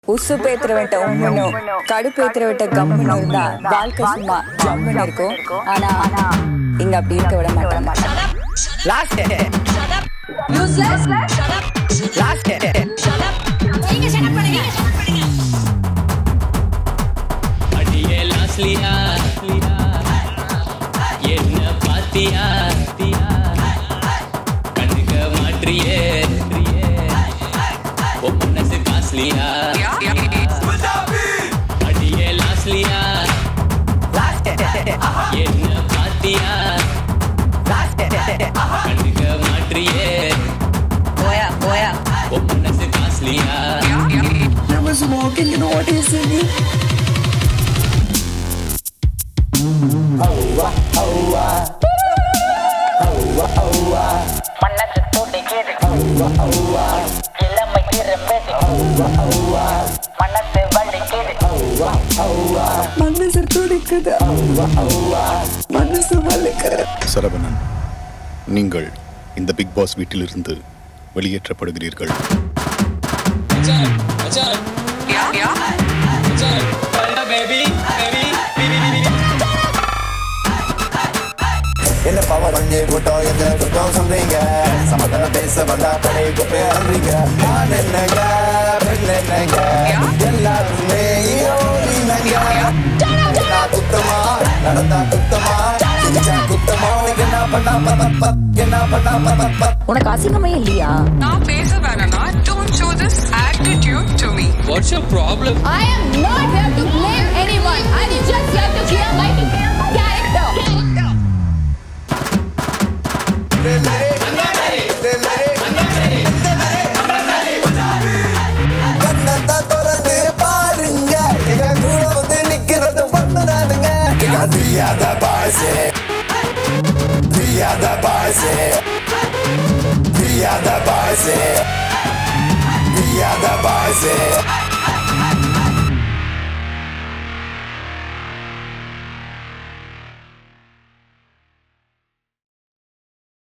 உசு பேத்துறவன்ட்ட உம்முனும் கடுப்பேத்துறவன்ட்ட கம்முன்னு இருந்தா வாழ்க்கை சும்மா ஜம்முன்னு இருக்கும் ஆனா இங்க அப்படி இருக்க விட மாட்டாங்க லாஸ்ட் லாஸ்ட் அடியே லாஸ்லியா என்ன பாத்தியா கண்ணுக்க மாற்றியே உன் மனசு காஸ்லியா அடியே லாஸ்லியா லாஸ்ட் என்ன பாத்தியா லாஸ்ட் கண்ணுக்க மாற்றியே போயா போயா உன் மனசு காஸ்லியா Never smoking, you know what is in me? மனசு துடிக்குது இளமை இருப்பது மனசு வலிக்குது மனசு துடிக்குது மனசு வலிக்குது சரவணன் நீங்கள் இந்த பிக் பாஸ் வீட்டிலிருந்து வெளியேற்றப்படுகிறீர்கள் என்ன பவர் பண்ணி கூட்டம் எந்த குற்றம் சொல்றீங்க சமாதானம் பேச வந்தா படை குப்பை அறீங்க நான் என்னங்க பெண் என்னங்க எல்லாருமே ஹீரோ நீங்க என்ன குத்தமா நடந்தா குத்தமா செஞ்சா குத்தமா உனக்கு என்ன பண்ணா பத் பத் என்ன பண்ணா பத் பத் உனக்கு அசிங்கமே இல்லையா நான் பேச வேணாம்னா don't show this attitude to me what's your problem I am not here to blame anyone. I'm just here to clear my character. கண்ணத்தை திறந்து பாருங்க எங்க கூட வந்து நிக்கிறது பண்ணானுங்க தெரியாத பாசே தெரியாத பாசே தெரியாத பாசே தெரியாத பாசே